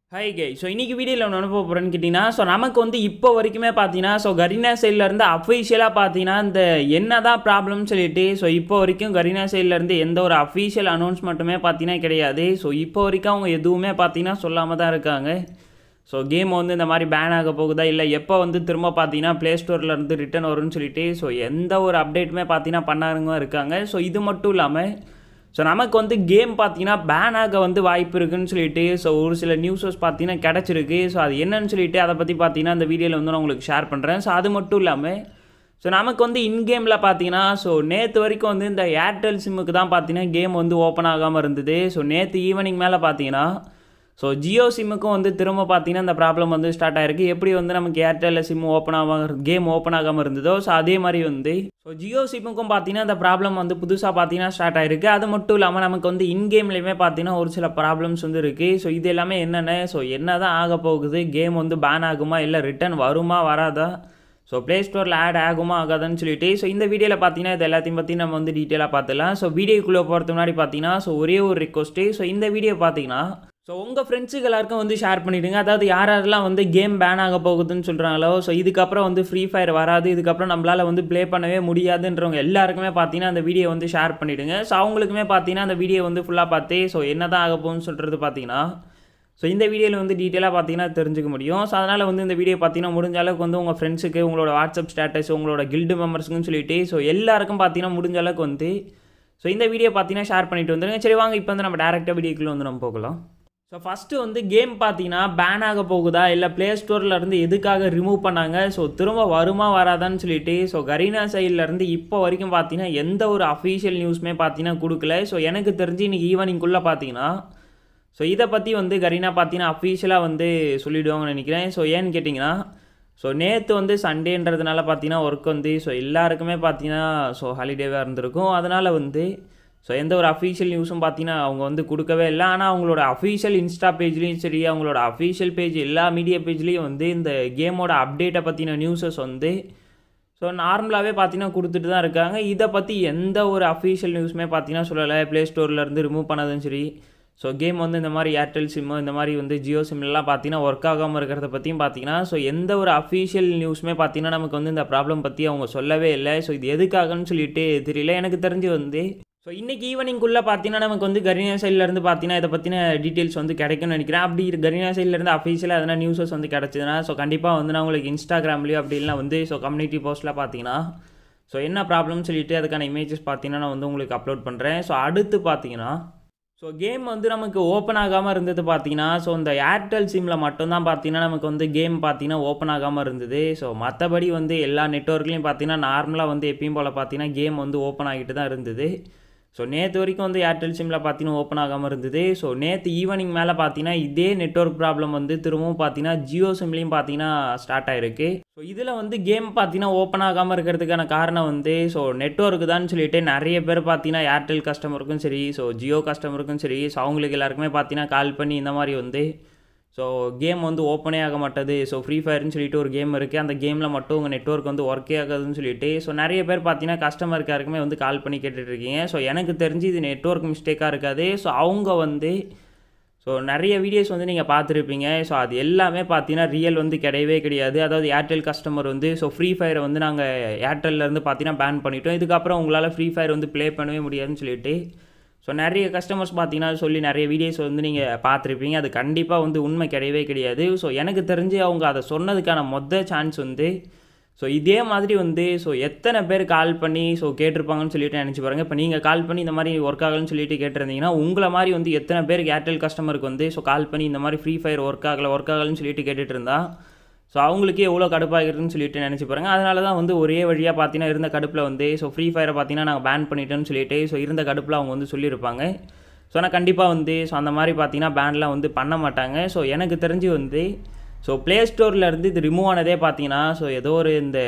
high guy so இன்றைக்கி வீடியோவில் ஒன்று அனுப்ப போகிறேன்னு கேட்டிங்கன்னா ஸோ நமக்கு வந்து இப்போ வரைக்குமே பார்த்தீங்கன்னா ஸோ கரீனா சைட்லேருந்து அஃபீஷியலாக பார்த்தீங்கன்னா இந்த என்ன தான் ப்ராப்ளம்னு சொல்லிட்டு ஸோ இப்போ வரைக்கும் கரீனா சைட்லேருந்து எந்த ஒரு அஃபீஷியல் அனௌன்ஸ்மெண்ட்டுமே பார்த்தீங்கன்னா கிடையாது ஸோ இப்போ வரைக்கும் அவங்க எதுவுமே பார்த்தீங்கன்னா சொல்லாமல் தான் இருக்காங்க ஸோ கேம் வந்து இந்த மாதிரி பேன் ஆக போகுதா இல்லை எப்போ வந்து திரும்ப பார்த்தீங்கன்னா ப்ளே ஸ்டோர்லேருந்து ரிட்டன் வரும்னு சொல்லிட்டு ஸோ எந்த ஒரு அப்டேட்டுமே பார்த்தீங்கன்னா பண்ணாருங்க இருக்காங்க ஸோ இது மட்டும் இல்லாமல் ஸோ நமக்கு வந்து கேம் பார்த்தீங்கன்னா பேன் ஆக வந்து வாய்ப்பு இருக்குன்னு சொல்லிட்டு ஸோ ஒரு சில நியூஸஸ் பார்த்தீங்கன்னா கிடச்சிருக்கு ஸோ அது என்னன்னு சொல்லிட்டு அதை பற்றி பார்த்தீங்கன்னா இந்த வீடியோவில் வந்து நான் உங்களுக்கு ஷேர் பண்ணுறேன் ஸோ அது மட்டும் இல்லாமல் ஸோ நமக்கு வந்து இன்கேமில் பார்த்தீங்கன்னா ஸோ நேற்று வரைக்கும் வந்து இந்த ஏர்டெல் சிம்முக்கு தான் பார்த்தீங்கன்னா கேம் வந்து ஓப்பன் ஆகாமல் இருந்தது ஸோ நேற்று ஈவினிங் மேலே பார்த்தீங்கன்னா ஸோ ஜியோ சிம்முக்கும் வந்து திரும்ப பார்த்தீங்கன்னா இந்த ப்ராப்ளம் வந்து ஸ்டார்ட் ஆயிருக்கு எப்படி வந்து நமக்கு ஏர்டெல்லில் சிம் ஓப்பன் ஆகாம கேம் ஓப்பன் ஆகாமல் இருந்ததோ ஸோ அதே மாதிரி வந்து ஸோ ஜியோ சிம்முக்கும் பார்த்தீங்கன்னா இந்த ப்ராப்ளம் வந்து புதுசாக பார்த்தீங்கன்னா ஸ்டார்ட் ஆயிருக்கு அது மட்டும் இல்லாமல் நமக்கு வந்து இன்கேம்லேயுமே பார்த்தீங்கன்னா ஒரு சில ப்ராப்ளம்ஸ் வந்து இருக்குது ஸோ இது எல்லாமே என்னென்ன ஸோ என்ன தான் ஆக போகுது கேம் வந்து பேன் ஆகுமா இல்லை ரிட்டர்ன் வருமா வராதா ஸோ ப்ளே ஸ்டோரில் ஆட் ஆகுமா ஆகாதான்னு சொல்லிட்டு ஸோ இந்த வீடியோவில் பார்த்தீங்கன்னா இது எல்லாத்தையும் பற்றி நம்ம வந்து டீட்டெயிலாக பார்த்துலாம் ஸோ வீடியோக்குள்ளே போகிறதுக்கு முன்னாடி பார்த்தீங்கன்னா ஸோ ஒரே ஒரு ரிக்வஸ்ட்டு ஸோ இந்த வீடியோ பார்த்தீங்கன்னா ஸோ உங்கள் ஃப்ரெண்ட்ஸுக்கு எல்லாருக்கும் வந்து ஷேர் பண்ணிவிடுங்க அதாவது யார் யாரெல்லாம் வந்து கேம் பேன் ஆக போகுதுன்னு சொல்கிறாங்களோ ஸோ இதுக்கப்புறம் வந்து ஃப்ரீ ஃபயர் வராது இதுக்கப்புறம் நம்மளால் வந்து ப்ளே பண்ணவே முடியாதுன்றவங்க எல்லாருக்குமே பார்த்தீங்கன்னா அந்த வீடியோ வந்து ஷேர் பண்ணிவிடுங்க ஸோ அவங்களுக்குமே பார்த்தீங்கன்னா அந்த வீடியோ வந்து ஃபுல்லாக பார்த்து ஸோ என்ன தான் ஆக போகுதுன்னு சொல்கிறது பார்த்தீங்கன்னா ஸோ இந்த வீடியோவில் வந்து டீட்டெயிலாக பார்த்தீங்கன்னா தெரிஞ்சுக்க முடியும் ஸோ அதனால் வந்து இந்த வீடியோ பார்த்தீங்கன்னா முடிஞ்ச அளவுக்கு வந்து உங்கள் ஃப்ரெண்ட்ஸுக்கு உங்களோட வாட்ஸ்அப் ஸ்டேட்டஸ் உங்களோட கில்டு மெம்பர்ஸுக்குன்னு சொல்லிட்டு ஸோ எல்லாருக்கும் பார்த்தீங்கன்னா முடிஞ்ச அளவுக்கு வந்து ஸோ இந்த வீடியோ பார்த்தீங்கன்னா ஷேர் பண்ணிட்டு வந்துருங்க சரி வாங்க இப்போ வந்து நம்ம டேரெக்டாக வீடியோக்குள்ளே வந்து நம்ம போகலாம் ஸோ ஃபஸ்ட்டு வந்து கேம் பார்த்தீங்கன்னா பேன் ஆக போகுதா இல்லை ப்ளே ஸ்டோர்லேருந்து எதுக்காக ரிமூவ் பண்ணாங்க ஸோ திரும்ப வருமா வராதான்னு சொல்லிட்டு ஸோ கரீனா சைட்லேருந்து இப்போ வரைக்கும் பார்த்தீங்கன்னா எந்த ஒரு அஃபீஷியல் நியூஸுமே பார்த்தீங்கன்னா கொடுக்கல ஸோ எனக்கு தெரிஞ்சு இன்றைக்கி ஈவினிங்குள்ளே பார்த்தீங்கன்னா ஸோ இதை பற்றி வந்து கரீனா பார்த்தீங்கன்னா அஃபீஷியலாக வந்து சொல்லிவிடுவாங்கன்னு நினைக்கிறேன் ஸோ ஏன்னு கேட்டிங்கன்னா ஸோ நேற்று வந்து சண்டேன்றதுனால பார்த்தீங்கன்னா ஒர்க் வந்து ஸோ எல்லாருக்குமே பார்த்தீங்கன்னா ஸோ ஹாலிடேவாக இருந்திருக்கும் அதனால் வந்து ஸோ எந்த ஒரு அஃபீஷியல் நியூஸும் பார்த்தீங்கன்னா அவங்க வந்து கொடுக்கவே இல்லை ஆனால் அவங்களோட அஃபீஷியல் இன்ஸ்டா பேஜ்லேயும் சரி அவங்களோட அஃபீஷியல் பேஜ் எல்லா மீடியா பேஜ்லேயும் வந்து இந்த கேமோட அப்டேட்டை பற்றின நியூஸஸ் வந்து ஸோ நார்மலாகவே பார்த்தீங்கன்னா கொடுத்துட்டு தான் இருக்காங்க இதை பற்றி எந்த ஒரு அஃபீஷியல் நியூஸுமே பார்த்தீங்கன்னா சொல்லலை ப்ளே ஸ்டோர்லேருந்து ரிமூவ் பண்ணதும் சரி ஸோ கேம் வந்து இந்த மாதிரி ஏர்டெல் சிம்மு இந்த மாதிரி வந்து ஜியோ சிம்லாம் பார்த்தீங்கன்னா ஒர்க் ஆகாமல் இருக்கிறத பற்றியும் பார்த்தீங்கன்னா ஸோ எந்த ஒரு அஃபீஷியல் நியூஸுமே பார்த்தீங்கன்னா நமக்கு வந்து இந்த ப்ராப்ளம் பற்றி அவங்க சொல்லவே இல்லை ஸோ இது எதுக்காகன்னு சொல்லிட்டு தெரியல எனக்கு தெரிஞ்சு வந்து ஸோ இன்றைக்கி ஈவினிங்குள்ளே பார்த்தீங்கன்னா நமக்கு வந்து கரீனா சைட்லேருந்து பார்த்தீங்கன்னா இதை பற்றின டீட்டெயில்ஸ் வந்து கிடைக்கும்னு நினைக்கிறேன் அப்படி கரீனா சைட்லேருந்து அஃபீஷியலாக எதனா நியூஸஸ் வந்து கிடச்சிதுன்னா ஸோ கண்டிப்பாக வந்து நான் உங்களுக்கு இன்ஸ்டாகிராம்லேயும் அப்படி இல்லைனா வந்து ஸோ கம்யூனிட்டி போஸ்ட்டில் பார்த்தீங்கன்னா ஸோ என்ன ப்ராப்ளம்னு சொல்லிட்டு அதுக்கான இமேஜஸ் பார்த்தீங்கன்னா நான் வந்து உங்களுக்கு அப்லோட் பண்ணுறேன் ஸோ அடுத்து பார்த்தீங்கன்னா ஸோ கேம் வந்து நமக்கு ஓப்பன் ஆகாமல் இருந்தது பார்த்தீங்கன்னா ஸோ இந்த ஏர்டெல் சிம்மில் மட்டும்தான் பார்த்தீங்கன்னா நமக்கு வந்து கேம் பார்த்தீங்கன்னா ஓப்பன் ஆகாமல் இருந்தது ஸோ மற்றபடி வந்து எல்லா நெட்ஒர்க்லேயும் பார்த்தீங்கன்னா நார்மலாக வந்து எப்பயும் போல் பார்த்தீங்கன்னா கேம் வந்து ஓப்பன் ஆகிட்டு தான் இருந்தது ஸோ நேற்று வரைக்கும் வந்து ஏர்டெல் சிம்மில் பார்த்தீங்கன்னா ஓப்பன் ஆகாமல் இருந்தது ஸோ நேற்று ஈவினிங் மேலே பார்த்தீங்கன்னா இதே நெட்ஒர்க் ப்ராப்ளம் வந்து திரும்பவும் பார்த்தீங்கன்னா ஜியோ சிம்லேயும் பார்த்தீங்கன்னா ஸ்டார்ட் ஆயிருக்கு ஸோ இதில் வந்து கேம் பார்த்தீங்கன்னா ஓப்பன் ஆகாமல் இருக்கிறதுக்கான காரணம் வந்து ஸோ நெட்ஒர்க்கு தான் சொல்லிட்டு நிறைய பேர் பார்த்தீங்கன்னா ஏர்டெல் கஸ்டமருக்கும் சரி ஸோ ஜியோ கஸ்டமருக்கும் சரி ஸோ அவங்களுக்கு எல்லாருக்குமே பார்த்தீங்கன்னா கால் பண்ணி இந்த மாதிரி வந்து ஸோ கேம் வந்து ஓப்பனே ஆக மாட்டேது ஸோ ஃப்ரீ ஃபயர்னு சொல்லிட்டு ஒரு கேம் இருக்குது அந்த கேமில் மட்டும் உங்கள் நெட்ஒர்க் வந்து ஒர்க்கே ஆகாதுன்னு சொல்லிட்டு ஸோ நிறைய பேர் பார்த்தீங்கன்னா கஸ்டமருக்கு யாருக்குமே வந்து கால் பண்ணி கேட்டுட்ருக்கீங்க ஸோ எனக்கு தெரிஞ்சு இது நெட்ஒர்க் மிஸ்டேக்காக இருக்காது ஸோ அவங்க வந்து ஸோ நிறைய வீடியோஸ் வந்து நீங்கள் பார்த்துருப்பீங்க ஸோ அது எல்லாமே பார்த்தீங்கன்னா ரியல் வந்து கிடையவே கிடையாது அதாவது ஏர்டெல் கஸ்டமர் வந்து ஸோ ஃப்ரீ ஃபயரை வந்து நாங்கள் ஏர்டெல்லேருந்து பார்த்தீங்கன்னா பேன் பண்ணிட்டோம் இதுக்கப்புறம் உங்களால் ஃப்ரீ ஃபயர் வந்து ப்ளே பண்ணவே முடியாதுன்னு சொல்லிட்டு ஸோ நிறைய கஸ்டமர்ஸ் பார்த்தீங்கன்னா சொல்லி நிறைய வீடியோஸ் வந்து நீங்கள் பார்த்துருப்பீங்க அது கண்டிப்பாக வந்து உண்மை கிடையவே கிடையாது ஸோ எனக்கு தெரிஞ்சு அவங்க அதை சொன்னதுக்கான மொத்த சான்ஸ் வந்து ஸோ இதே மாதிரி வந்து ஸோ எத்தனை பேர் கால் பண்ணி ஸோ கேட்டிருப்பாங்கன்னு சொல்லிட்டு நினச்சி பாருங்கள் இப்போ நீங்கள் கால் பண்ணி இந்த மாதிரி ஒர்க் ஆகலன்னு சொல்லிட்டு கேட்டிருந்தீங்கன்னா உங்களை மாதிரி வந்து எத்தனை பேர் ஏர்டெல் கஸ்டமருக்கு வந்து ஸோ கால் பண்ணி இந்த மாதிரி ஃப்ரீ ஃபயர் ஒர்க் ஆகலை ஒர்க் ஆகலன்னு சொல்லிட்டு கேட்டுட்டு இருந்தா ஸோ அவங்களுக்கே எவ்வளோ கடுப்பாகிறதுன்னு சொல்லிட்டு நினச்சி பாருங்கள் அதனால தான் வந்து ஒரே வழியாக பார்த்தீங்கன்னா இருந்த கடுப்பில் வந்து ஸோ ஃப்ரீ ஃபயரை பார்த்தீங்கன்னா நாங்கள் பேன் பண்ணிட்டோன்னு சொல்லிட்டு ஸோ இருந்த கடுப்பில் அவங்க வந்து சொல்லியிருப்பாங்க ஸோ ஆனால் கண்டிப்பாக வந்து ஸோ அந்த மாதிரி பார்த்தீங்கன்னா பேன்லாம் வந்து பண்ண மாட்டாங்க ஸோ எனக்கு தெரிஞ்சு வந்து ஸோ ப்ளே ஸ்டோரில் இது ரிமூவ் ஆனதே பார்த்தீங்கன்னா ஸோ ஏதோ ஒரு இந்த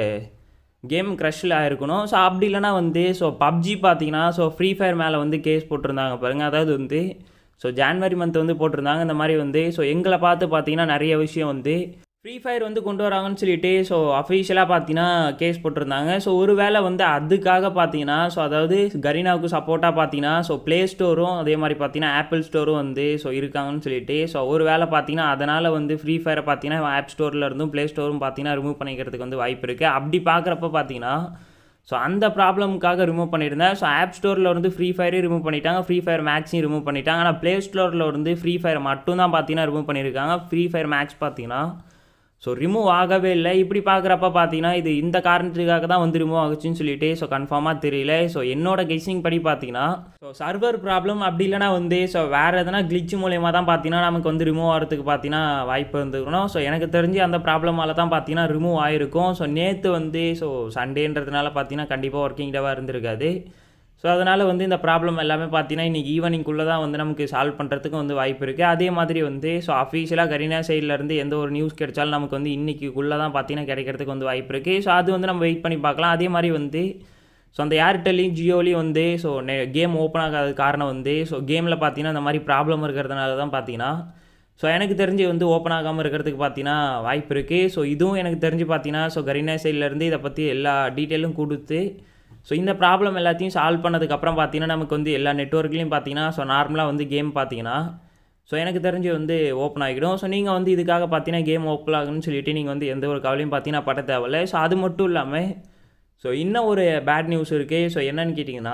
கேம் க்ரஷில் ஆயிருக்கணும் ஸோ அப்படி இல்லைனா வந்து ஸோ பப்ஜி பார்த்தீங்கன்னா ஸோ ஃப்ரீ ஃபயர் மேலே வந்து கேஸ் போட்டிருந்தாங்க பாருங்கள் அதாவது வந்து ஸோ ஜான்வரி மந்த் வந்து போட்டிருந்தாங்க இந்த மாதிரி வந்து ஸோ எங்களை பார்த்து பார்த்தீங்கன்னா நிறைய விஷயம் வந்து ஃப்ரீ ஃபயர் வந்து கொண்டு வராங்கன்னு சொல்லிட்டு ஸோ அஃபிஷியலாக பார்த்தீங்கன்னா கேஸ் போட்டிருந்தாங்க ஸோ ஒரு வேளை வந்து அதுக்காக பார்த்தீங்கன்னா ஸோ அதாவது கரீனாவுக்கு சப்போர்ட்டாக பார்த்தீங்கன்னா ஸோ ப்ளே ஸ்டோரும் அதே மாதிரி பார்த்தீங்கன்னா ஆப்பிள் ஸ்டோரும் வந்து ஸோ இருக்காங்கன்னு சொல்லிட்டு ஸோ ஒரு வேளை பார்த்தீங்கன்னா அதனால் வந்து ஃப்ரீ ஃபயரை பார்த்தீங்கன்னா ஆப் ஸ்டோரில் இருந்தும் ப்ளே ஸ்டோரும் பார்த்தீங்கன்னா ரிமூவ் பண்ணிக்கிறதுக்கு வந்து வாய்ப்பு இருக்குது அப்படி பார்க்குறப்ப பார்த்தீங்கன்னா ஸோ அந்த ப்ராப்ளமுக்காக ரிமூவ் பண்ணியிருந்தேன் ஸோ ஆப் ஸ்டோரில் வந்து ஃப்ரீ ஃபயரே ரிமூவ் பண்ணிட்டாங்க ஃப்ரீ ஃபயர் மேக்ஸையும் ரிமூவ் பண்ணிட்டாங்க ஆனால் ப்ளே ஸ்டோரில் வந்து ஃப்ரீ ஃபயர் மட்டும் தான் பார்த்தீங்கன்னா ரிமூவ் பண்ணியிருக்காங்க ஃப்ரீ ஃபயர் மேக்ஸ் பார்த்தீங்கன்னா ஸோ ரிமூவ் ஆகவே இல்லை இப்படி பார்க்குறப்ப பார்த்தீங்கன்னா இது இந்த காரணத்துக்காக தான் வந்து ரிமூவ் ஆகுச்சுன்னு சொல்லிட்டு ஸோ கன்ஃபார்மாக தெரியல ஸோ என்னோட கெஸ்ஸிங் படி பார்த்தீங்கன்னா ஸோ சர்வர் ப்ராப்ளம் அப்படி இல்லைனா வந்து ஸோ வேறு எதனா கிளிச் மூலயமா தான் பார்த்தீங்கன்னா நமக்கு வந்து ரிமூவ் ஆகிறதுக்கு பார்த்தீங்கன்னா வாய்ப்பு இருந்துக்கணும் ஸோ எனக்கு தெரிஞ்சு அந்த ப்ராப்ளமால தான் பார்த்தீங்கன்னா ரிமூவ் ஆகிருக்கும் ஸோ நேற்று வந்து ஸோ சண்டேன்றதுனால பார்த்தீங்கன்னா கண்டிப்பாக ஒர்க்கிங் டேவாக இருந்திருக்காது ஸோ அதனால் வந்து இந்த ப்ராப்ளம் எல்லாமே பார்த்தீங்கன்னா இன்றைக்கி ஈவினிங்குள்ளே தான் வந்து நமக்கு சால்வ் பண்ணுறதுக்கு வந்து வாய்ப்பு இருக்குது அதே மாதிரி வந்து ஸோ அஃபீஷியலாக கரீனா சைட்லேருந்து எந்த ஒரு நியூஸ் கிடைச்சாலும் நமக்கு வந்து இன்றைக்கிக்குள்ளே தான் பார்த்தீங்கன்னா கிடைக்கிறதுக்கு வந்து வாய்ப்பு இருக்குது ஸோ அது வந்து நம்ம வெயிட் பண்ணி பார்க்கலாம் அதே மாதிரி வந்து ஸோ அந்த ஏர்டெல்லையும் ஜியோலையும் வந்து ஸோ நெ கேம் ஓப்பன் ஆகாத காரணம் வந்து ஸோ கேமில் பார்த்தீங்கன்னா இந்த மாதிரி ப்ராப்ளம் இருக்கிறதுனால தான் பார்த்தீங்கன்னா ஸோ எனக்கு தெரிஞ்சு வந்து ஓப்பன் ஆகாமல் இருக்கிறதுக்கு பார்த்தீங்கன்னா வாய்ப்பு இருக்குது ஸோ இதுவும் எனக்கு தெரிஞ்சு பார்த்தீங்கன்னா ஸோ கரீனா சைட்லேருந்து இதை பற்றி எல்லா டீட்டெயிலும் கொடுத்து ஸோ இந்த ப்ராப்ளம் எல்லாத்தையும் சால்வ் பண்ணதுக்கப்புறம் பார்த்தீங்கன்னா நமக்கு வந்து எல்லா நெட்ஒர்க்லேயும் பார்த்தீங்கன்னா ஸோ நார்மலாக வந்து கேம் பார்த்தீங்கன்னா ஸோ எனக்கு தெரிஞ்சு வந்து ஓப்பன் ஆகிடும் ஸோ நீங்கள் வந்து இதுக்காக பார்த்தீங்கன்னா கேம் ஓப்பன் ஆகணும்னு சொல்லிட்டு நீங்கள் வந்து எந்த ஒரு கவலையும் பார்த்தீங்கன்னா பட்ட தேவையில்லை ஸோ அது மட்டும் இல்லாமல் ஸோ இன்னும் ஒரு பேட் நியூஸ் இருக்குது ஸோ என்னன்னு கேட்டிங்கன்னா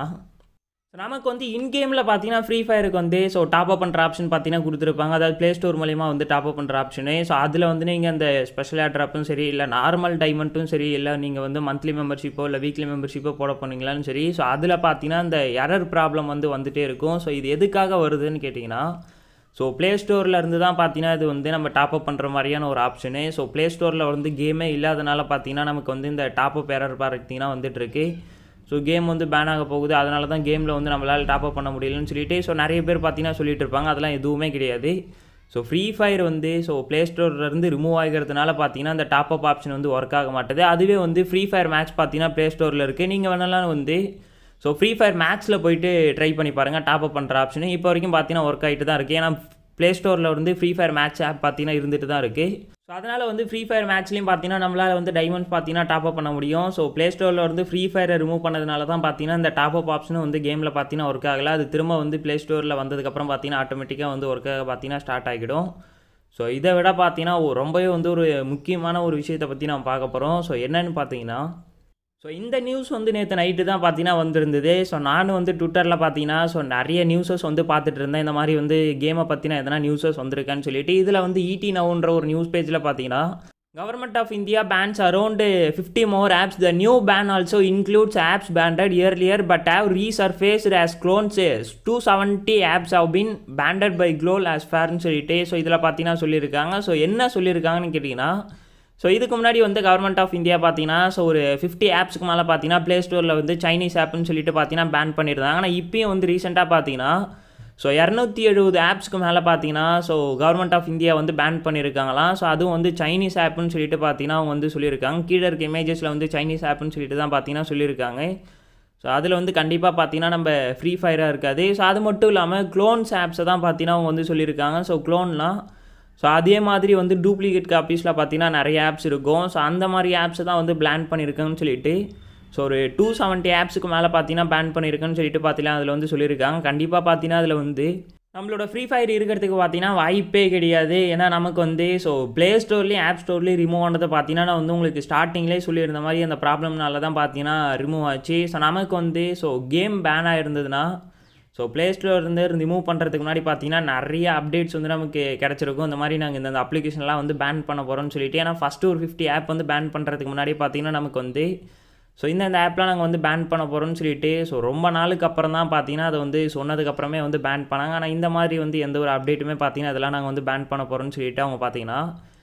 ஸோ நமக்கு வந்து இன்கேமில் பார்த்தீங்கன்னா ஃப்ரீ ஃபயருக்கு வந்து ஸோ டாப் அப் பண்ணுற ஆப்ஷன் பார்த்தீங்கன்னா கொடுத்துருப்பாங்க அதாவது ப்ளே ஸ்டோர் மூலிமா வந்து டாப் அப் பண்ணுற ஆப்ஷனு ஸோ அதில் வந்து நீங்கள் அந்த ஸ்பெஷல் ஆட்ராப்பும் சரி இல்லை நார்மல் டைமண்ட்டும் சரி இல்லை நீங்கள் வந்து மந்த்லி மெம்பர்ஷிப்போ இல்லை வீக்லி மெம்பர்ஷிப்போ போட போனீங்களான்னு சரி ஸோ அதில் பார்த்தீங்கன்னா இந்த எரர் ப்ராப்ளம் வந்து வந்துகிட்டே இருக்கும் ஸோ இது எதுக்காக வருதுன்னு கேட்டிங்கன்னா ஸோ ப்ளே ஸ்டோரில் இருந்து தான் பார்த்தீங்கன்னா இது வந்து நம்ம டாப் அப் பண்ணுற மாதிரியான ஒரு ஆப்ஷனு ஸோ ப்ளே ஸ்டோரில் வந்து கேமே இல்லாதனால பார்த்தீங்கன்னா நமக்கு வந்து இந்த டாப் அப் எரர் பார்த்தீங்கன்னா வந்துட்டுருக்கு ஸோ கேம் வந்து பேன் ஆக போகுது அதனால தான் கேமில் வந்து நம்மளால் டாப் அப் பண்ண முடியலன்னு சொல்லிட்டு ஸோ நிறைய பேர் பார்த்தீங்கன்னா சொல்லிட்டு இருப்பாங்க அதெல்லாம் எதுவுமே கிடையாது ஸோ ஃப்ரீ ஃபயர் வந்து ஸோ ப்ளே ஸ்டோர்லேருந்து ரிமூவ் ஆகிறதுனால பார்த்தீங்கன்னா அந்த டாப் அப் ஆப்ஷன் வந்து ஒர்க் ஆக மாட்டுது அதுவே வந்து ஃப்ரீ ஃபயர் மேக்ஸ் பார்த்தீங்கன்னா ப்ளே ஸ்டோரில் இருக்குது நீங்கள் வேணாலும் வந்து ஸோ ஃப்ரீ ஃபயர் மேக்ஸில் போயிட்டு ட்ரை பண்ணி பாருங்கள் டாப் அப் பண்ணுற ஆப்ஷன் இப்போ வரைக்கும் பார்த்தீங்கன்னா ஒர்க் ஆகிட்டு தான் இருக்குது ஏன்னா ப்ளே ஸ்டோரில் வந்து ஃப்ரீ ஃபயர் மேட்ச் ஆப் பார்த்தீங்கன்னா இருந்துட்டு தான் இருக்குது ஸோ அதனால் வந்து ஃப்ரீ ஃபயர் மேட்ச்லையும் பார்த்தீங்கன்னா நம்மளால் வந்து டைமண்ட்ஸ் பார்த்தீங்கன்னா டாப் அப் பண்ண முடியும் ஸோ ப்ளே ஸ்டோரில் வந்து ஃப்ரீ ஃபயரை ரிமூவ் பண்ணதுனால தான் பார்த்தீங்கன்னா இந்த டாப் அப் ஆப்ஷனும் வந்து கேமில் பார்த்தீங்கன்னா ஒர்க் ஆகலை அது திரும்ப வந்து ப்ளே ஸ்டோரில் வந்ததுக்கப்புறம் பார்த்தீங்கன்னா ஆட்டோமேட்டிக்காக வந்து ஒர்க் ஆக பார்த்தீங்கன்னா ஸ்டார்ட் ஆகிடும் ஸோ இதை விட பார்த்தீங்கன்னா ஒ- ரொம்பவே வந்து ஒரு முக்கியமான ஒரு விஷயத்தை பற்றி நம்ம பார்க்க போகிறோம் ஸோ என்னன்னு பார்த்தீங்கன்னா ஸோ இந்த நியூஸ் வந்து நேற்று நைட்டு தான் பார்த்தீங்கன்னா வந்திருந்தது ஸோ நானும் வந்து ட்விட்டரில் பார்த்தீங்கன்னா ஸோ நிறைய நியூஸஸ் வந்து பார்த்துட்டு இருந்தேன் இந்த மாதிரி வந்து கேமை பற்றின எதனா நியூஸஸ் வந்திருக்கான்னு சொல்லிட்டு இதில் வந்து ஈடி நவுன்ற ஒரு நியூஸ் பேஜில் பார்த்தீங்கன்னா government of India bans around fifty more apps the new ban also includes apps banned earlier but have resurfaced as clones two seventy apps have been banned by global as ஃபேர்னு சொல்லிட்டு so இதில் பார்த்தீங்கன்னா சொல்லியிருக்காங்க so என்ன சொல்லியிருக்காங்கன்னு கேட்டிங்கன்னா so இதுக்கு முன்னாடி வந்து கவர்மெண்ட் ஆஃப் இந்தியா பார்த்தீங்கன்னா ஸோ ஒரு ஃபிஃப்டி ஆப்ஸ்க்கு மேலே பார்த்தீங்கன்னா ப்ளே ஸ்டோரில் வந்து சைனீஸ் ஆப்னு சொல்லிட்டு பார்த்தீங்கன்னா பேன் பண்ணியிருந்தாங்க ஆனால் இப்பயும் வந்து ரீசெண்டாக பார்த்தீங்கன்னா ஸோ இரநூத்தி எழுபது ஆப்ஸ்க்கு மேலே பார்த்தீங்கன்னா ஸோ கவர்மெண்ட் ஆஃப் இந்தியா வந்து பேன் பண்ணியிருக்காங்களாம் ஸோ அதுவும் வந்து சைனீஸ் ஆப்னு சொல்லிட்டு பார்த்தீங்கன்னா அவங்க வந்து சொல்லியிருக்காங்க கீழே இருக்க இமேஜஸில் வந்து சைனீஸ் ஆப்னு சொல்லிட்டு தான் பார்த்தீங்கன்னா சொல்லியிருக்காங்க ஸோ அதில் வந்து கண்டிப்பாக பார்த்தீங்கன்னா நம்ம ஃப்ரீ ஃபயராக இருக்காது ஸோ அது மட்டும் இல்லாமல் க்ளோன்ஸ் ஆப்ஸை தான் பார்த்தீங்கன்னா அவங்க வந்து சொல்லியிருக்காங்க ஸோ க்ளோன்லாம் ஸோ அதே மாதிரி வந்து டூப்ளிகேட் காப்பீஸில் பார்த்தீங்கன்னா நிறைய ஆப்ஸ் இருக்கும் ஸோ அந்த மாதிரி ஆப்ஸை தான் வந்து பிளான் பண்ணியிருக்கேன்னு சொல்லிட்டு ஸோ ஒரு டூ செவன்ட்டி ஆப்ஸுக்கு மேலே பார்த்தீங்கன்னா பேன் பண்ணியிருக்கேன்னு சொல்லிட்டு பார்த்தீங்கன்னா அதில் வந்து சொல்லியிருக்காங்க கண்டிப்பாக பார்த்தீங்கன்னா அதில் வந்து நம்மளோட ஃப்ரீ ஃபயர் இருக்கிறதுக்கு பார்த்தீங்கன்னா வாய்ப்பே கிடையாது ஏன்னா நமக்கு வந்து ஸோ ப்ளே ஸ்டோர்லேயும் ஆப் ஸ்டோர்லேயும் ரிமூவ் ஆனதை பார்த்தீங்கன்னா நான் வந்து உங்களுக்கு ஸ்டார்டிங்லேயே சொல்லியிருந்த மாதிரி அந்த ப்ராப்ளம்னால தான் பார்த்தீங்கன்னா ரிமூவ் ஆச்சு ஸோ நமக்கு வந்து ஸோ கேம் பேன் ஆயிருந்ததுன்னா ஸோ ப்ளே ஸ்டோர்லேருந்து ரிமூவ் பண்ணுறதுக்கு முன்னாடி பார்த்தீங்கன்னா நிறைய அப்டேட்ஸ் வந்து நமக்கு கிடச்சிருக்கும் இந்த மாதிரி நாங்கள் இந்த அப்ளிகேஷன்லாம் வந்து பேன் பண்ண போகிறோம்னு சொல்லிட்டு ஏன்னா ஃபஸ்ட்டு ஒரு ஃபிஃப்டி ஆப் வந்து பேன் பண்ணுறதுக்கு முன்னாடி பார்த்தீங்கன்னா நமக்கு வந்து ஸோ இந்த இந்த ஆப்லாம் நாங்கள் வந்து பேன் பண்ண போகிறோம்னு சொல்லிட்டு ஸோ ரொம்ப நாளுக்கு அப்புறம் தான் பார்த்தீங்கன்னா அதை வந்து சொன்னதுக்கப்புறமே வந்து பேன் பண்ணாங்க ஆனால் இந்த மாதிரி வந்து எந்த ஒரு அப்டேட்டுமே பார்த்தீங்கன்னா அதெல்லாம் நாங்கள் வந்து பேன் பண்ண போகிறோம்னு சொல்லிட்டு அவங்க பார்த்தீங்கன்னா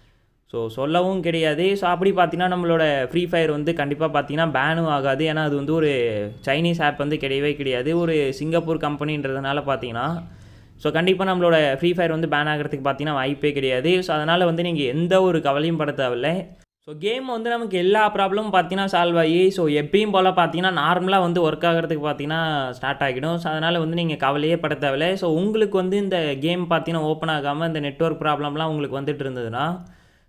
ஸோ சொல்லவும் கிடையாது ஸோ அப்படி பார்த்தீங்கன்னா நம்மளோட ஃப்ரீ ஃபயர் வந்து கண்டிப்பாக பார்த்தீங்கன்னா பேனும் ஆகாது ஏன்னா அது வந்து ஒரு சைனீஸ் ஆப் வந்து கிடையவே கிடையாது ஒரு சிங்கப்பூர் கம்பெனின்றதுனால பார்த்தீங்கன்னா ஸோ கண்டிப்பாக நம்மளோட ஃப்ரீ ஃபயர் வந்து பேன் ஆகிறதுக்கு பார்த்தீங்கன்னா வாய்ப்பே கிடையாது ஸோ அதனால் வந்து நீங்கள் எந்த ஒரு கவலையும் பட தேவையில்லை ஸோ கேம் வந்து நமக்கு எல்லா ப்ராப்ளமும் பார்த்தீங்கன்னா சால்வ் ஆகி ஸோ எப்பயும் போல் பார்த்தீங்கன்னா நார்மலாக வந்து ஒர்க் ஆகிறதுக்கு பார்த்தீங்கன்னா ஸ்டார்ட் ஆகிடும் ஸோ அதனால் வந்து நீங்கள் கவலையே பட தேவையில்லை ஸோ உங்களுக்கு வந்து இந்த கேம் பார்த்தீங்கன்னா ஓப்பன் ஆகாமல் இந்த நெட்ஒர்க் ப்ராப்ளம்லாம் உங்களுக்கு வந்துட்டு இருந்ததுன்னா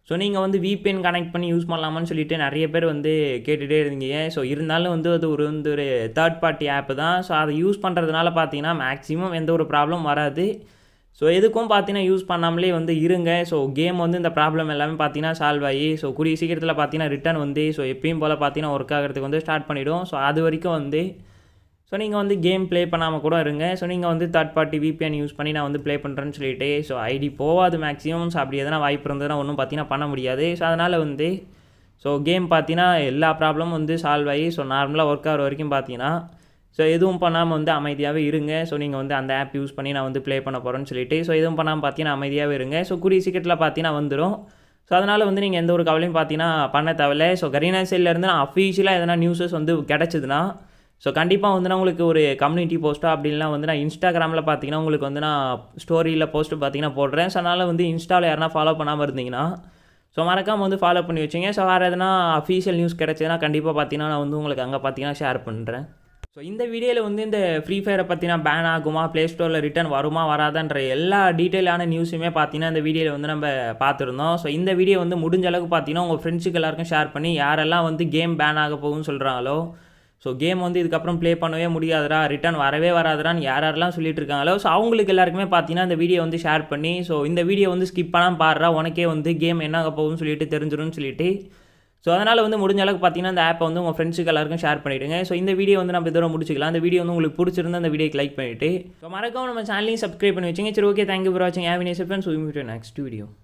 ஸோ நீங்கள் வந்து VPN கனெக்ட் பண்ணி யூஸ் பண்ணலாமான்னு சொல்லிட்டு நிறைய பேர் வந்து கேட்டுகிட்டே இருந்தீங்க ஸோ இருந்தாலும் வந்து அது ஒரு வந்து ஒரு தேர்ட் பார்ட்டி ஆப்பு தான் ஸோ அதை யூஸ் பண்ணுறதுனால பார்த்தீங்கன்னா மேக்ஸிமம் எந்த ஒரு ப்ராப்ளம் வராது ஸோ எதுக்கும் பார்த்தீங்கன்னா யூஸ் பண்ணாமலே வந்து இருங்க ஸோ கேம் வந்து இந்த ப்ராப்ளம் எல்லாமே பார்த்தீங்கன்னா சால்வ் ஆகி ஸோ கூடிய சீக்கிரத்தில் பார்த்தீங்கன்னா ரிட்டர்ன் வந்து ஸோ எப்பயும் போல் பார்த்தீங்கன்னா ஒர்க் ஆகிறதுக்கு வந்து ஸ்டார்ட் பண்ணிவிடும் ஸோ அது வரைக்கும் வந்து ஸோ நீங்கள் வந்து கேம் ப்ளே பண்ணாமல் கூட இருங்க ஸோ நீங்கள் வந்து தேர்ட் பார்ட்டி VPN யூஸ் பண்ணி நான் வந்து ப்ளே பண்ணுறேன்னு சொல்லிட்டு ஸோ ஐடி போகாது மேக்ஸிமம் ஸோ அப்படி எதனா வாய்ப்பு இருந்ததுன்னா ஒன்றும் பார்த்தீங்கன்னா பண்ண முடியாது ஸோ அதனால் வந்து ஸோ கேம் பார்த்தீங்கன்னா எல்லா ப்ராப்ளமும் வந்து சால்வ் ஆகி ஸோ நார்மலாக ஒர்க் ஆகிற வரைக்கும் பார்த்தீங்கன்னா ஸோ எதுவும் பண்ணாமல் வந்து அமைதியாகவே இருங்க ஸோ நீங்கள் வந்து அந்த ஆப் யூஸ் பண்ணி நான் வந்து ப்ளே பண்ண போகிறேன்னு சொல்லிட்டு ஸோ எதுவும் பண்ணாமல் பார்த்தீங்கன்னா அமைதியாகவே இருங்க ஸோ கூடிய சீக்கிரத்தில் பார்த்தீங்கன்னா வந்துடும் ஸோ அதனால் வந்து நீங்கள் எந்த ஒரு கவலையும் பார்த்தீங்கன்னா பண்ண தேவையில்ல ஸோ கரீனா சைட்லேருந்து நான் அஃபீஷியலாக எதனா நியூஸஸ் வந்து கிடச்சிதுன்னா ஸோ கண்டிப்பாக வந்து நான் உங்களுக்கு ஒரு கம்யூனிட்டி போஸ்ட்டோ அப்படின்லாம் வந்து நான் இன்ஸ்டாகிராமில் பார்த்தீங்கன்னா உங்களுக்கு வந்து நான் ஸ்டோரியில் போஸ்ட்டு பார்த்தீங்கன்னா போடுறேன் ஸோ அதனால் வந்து இன்ஸ்டாவில் யாருனா ஃபாலோ பண்ணாமல் இருந்தீங்கன்னா ஸோ மறக்காமல் வந்து ஃபாலோ பண்ணி வச்சிங்க ஸோ வேறு எதனா அஃபீஷியல் நியூஸ் கிடச்சதுன்னா கண்டிப்பாக பார்த்தீங்கன்னா நான் வந்து உங்களுக்கு அங்கே பார்த்தீங்கன்னா ஷேர் பண்ணுறேன் ஸோ இந்த வீடியோவில் வந்து இந்த ஃப்ரீ ஃபயரை பற்றினா பேன் ஆகுமா ப்ளே ஸ்டோரில் ரிட்டர்ன் வருமா வராதான்ற எல்லா டீட்டெயிலான நியூஸுமே பார்த்தீங்கன்னா இந்த வீடியோவில் வந்து நம்ம பார்த்துருந்தோம் ஸோ இந்த வீடியோ வந்து முடிஞ்ச அளவுக்கு பார்த்தீங்கன்னா உங்கள் ஃப்ரெண்ட்ஸுக்கு எல்லாருக்கும் ஷேர் பண்ணி யாரெல்லாம் வந்து கேம் பேன் ஆக போகும்னு சொல்கிறாங்களோ ஸோ கேம் வந்து இதுக்கப்புறம் ப்ளே பண்ணவே முடியாதுடா ரிட்டர்ன் வரவே வராதுடான்னு யார் யாரெல்லாம் சொல்லிட்டு இருக்காங்களோ ஸோ அவங்களுக்கு எல்லாருக்குமே பார்த்தீங்கன்னா இந்த வீடியோ வந்து ஷேர் பண்ணி ஸோ இந்த வீடியோ வந்து ஸ்கிப் பண்ணாமல் பாடுறா உனக்கே வந்து கேம் என்ன ஆக போகும்னு சொல்லிட்டு தெரிஞ்சிடும்னு சொல்லிட்டு ஸோ அதனால் வந்து முடிஞ்ச அளவுக்கு பார்த்தீங்கன்னா இந்த ஆப்பை வந்து உங்கள் ஃப்ரெண்ட்ஸுக்கு எல்லாருக்கும் ஷேர் பண்ணிவிடுங்க ஸோ இந்த வீடியோ வந்து நம்ம இதோட முடிச்சிக்கலாம் இந்த வீடியோ வந்து உங்களுக்கு பிடிச்சிருந்தா அந்த வீடியோக்கு லைக் பண்ணிவிட்டு ஸோ மறக்காம நம்ம சேனலையும் சப்ஸ்கிரைப் பண்ணி வச்சுங்க சரி ஓகே தேங்க்யூ ஃபார் வாட்சிங் ஹேவ் நெக்ஸ்ட் வீடியோ